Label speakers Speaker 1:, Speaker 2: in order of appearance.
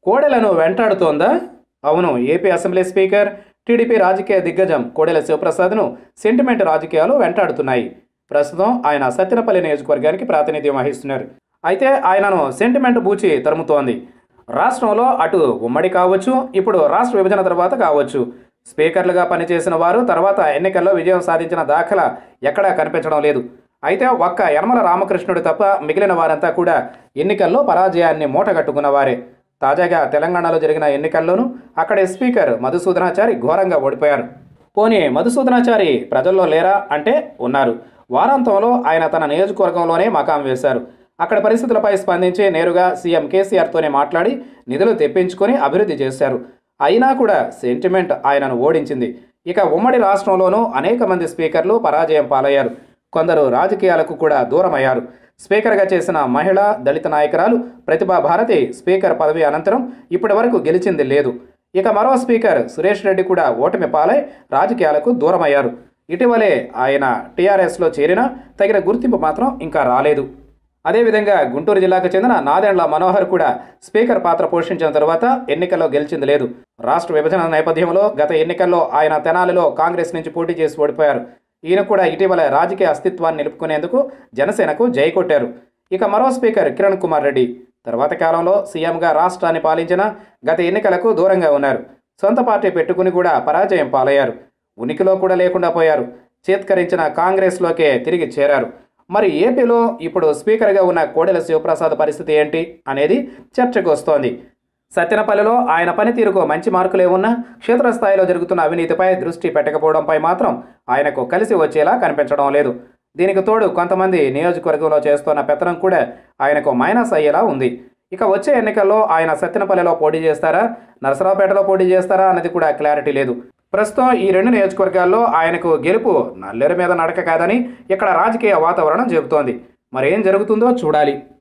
Speaker 1: కోడెలను వెంటాడుతోందా అవును AP assembly speaker TDP రాజకీయ దిగ్గజం కోడెల శివప్రసాద్ను సెంటిమెంట్ రాజకీయాలు వెంటాడుతున్నాయి ప్రస్తుతం ఆయన సత్యనపల్లి నియోజకవర్గానికి ప్రాతినిధ్యం వహిస్తున్నారు అయితే ఆయనను సెంటిమెంట్ బూచి తరుముతోంది రాష్ట్రంలో అటు ఉమ్మడి కావచ్చు ఇప్పుడు రాష్ట్ర విభజన తర్వాత కావచ్చు స్పీకర్లుగా పనిచేసిన వారు తర్వాత ఎన్నికల్లో విజయం సాధించిన దాఖలా ఎక్కడా కనిపించడం లేదు అయితే ఒక్క యనమల రామకృష్ణుడు తప్ప మిగిలిన వారంతా కూడా ఎన్నికల్లో పరాజయాన్ని మూటగట్టుకున్న వారే తాజాగా తెలంగాణలో జరిగిన ఎన్నికల్లోనూ అక్కడి స్పీకర్ మధుసూదనాచారి ఘోరంగా ఓడిపోయారు పోనీ మధుసూదనాచారి ప్రజల్లో లేరా అంటే ఉన్నారు వారాంతంలో ఆయన తన నియోజకవర్గంలోనే మకాం వేశారు అక్కడ పరిస్థితులపై స్పందించి నేరుగా సీఎం కేసీఆర్తోనే మాట్లాడి నిధులు తెప్పించుకొని అభివృద్ధి చేశారు అయినా కూడా సెంటిమెంట్ ఆయనను ఓడించింది ఇక ఉమ్మడి రాష్ట్రంలోనూ అనేక మంది స్పీకర్లు పరాజయం పాలయ్యారు కొందరు రాజకీయాలకు కూడా దూరమయ్యారు స్పీకర్గా చేసిన మహిళ దళిత నాయకురాలు ప్రతిభా భారతి స్పీకర్ పదవి అనంతరం ఇప్పటి వరకు గెలిచింది లేదు ఇక మరో స్పీకర్ సురేష్ రెడ్డి కూడా ఓటమి పాలై రాజకీయాలకు దూరమయ్యారు ఇటీవలే ఆయన టీఆర్ఎస్లో చేరినా తగిన గుర్తింపు మాత్రం ఇంకా రాలేదు అదేవిధంగా గుంటూరు జిల్లాకు చెందిన నాదెండ్ల మనోహర్ కూడా స్పీకర్ పాత్ర పోషించిన తర్వాత ఎన్నికల్లో గెలిచింది లేదు రాష్ట్ర విభజన నేపథ్యంలో గత ఎన్నికల్లో ఆయన తెనాలిలో కాంగ్రెస్ నుంచి పోటీ చేసి ఓడిపోయారు ఈయన కూడా ఇటీవల రాజకీయ అస్తిత్వాన్ని నిలుపుకునేందుకు జనసేనకు జై కొట్టారు ఇక మరో స్పీకర్ కిరణ్ కుమార్ రెడ్డి తర్వాత కాలంలో సీఎంగా రాష్ట్రాన్ని పాలించిన గత ఎన్నికలకు దూరంగా ఉన్నారు సొంత పార్టీ పెట్టుకుని కూడా పరాజయం పాలయ్యారు ఉనికిలో కూడా లేకుండా పోయారు చేత్కరించిన కాంగ్రెస్లోకే తిరిగి చేరారు మరి ఏపీలో ఇప్పుడు స్పీకర్గా ఉన్న కోడెల శివప్రసాద్ పరిస్థితి ఏంటి అనేది చర్చకు వస్తోంది సత్యనపల్లిలో ఆయన పనితీరుకు మంచి మార్కులే ఉన్నా క్షేత్రస్థాయిలో జరుగుతున్న అవినీతిపై దృష్టి పెట్టకపోవడంపై మాత్రం ఆయనకు కలిసి వచ్చేలా కనిపించడం లేదు దీనికి తోడు కొంతమంది నియోజకవర్గంలో చేస్తున్న పెత్తనం కూడా ఆయనకు మైనస్ అయ్యేలా ఉంది ఇక వచ్చే ఎన్నికల్లో ఆయన సత్యనపల్లిలో పోటీ చేస్తారా నరసరావుపేటలో పోటీ చేస్తారా అన్నది కూడా క్లారిటీ లేదు ప్రస్తుతం ఈ రెండు నియోజకవర్గాల్లో ఆయనకు గెలుపు నల్లేరు మీద నడక కాదని ఇక్కడ రాజకీయ వాతావరణం చెబుతోంది మరేం జరుగుతుందో చూడాలి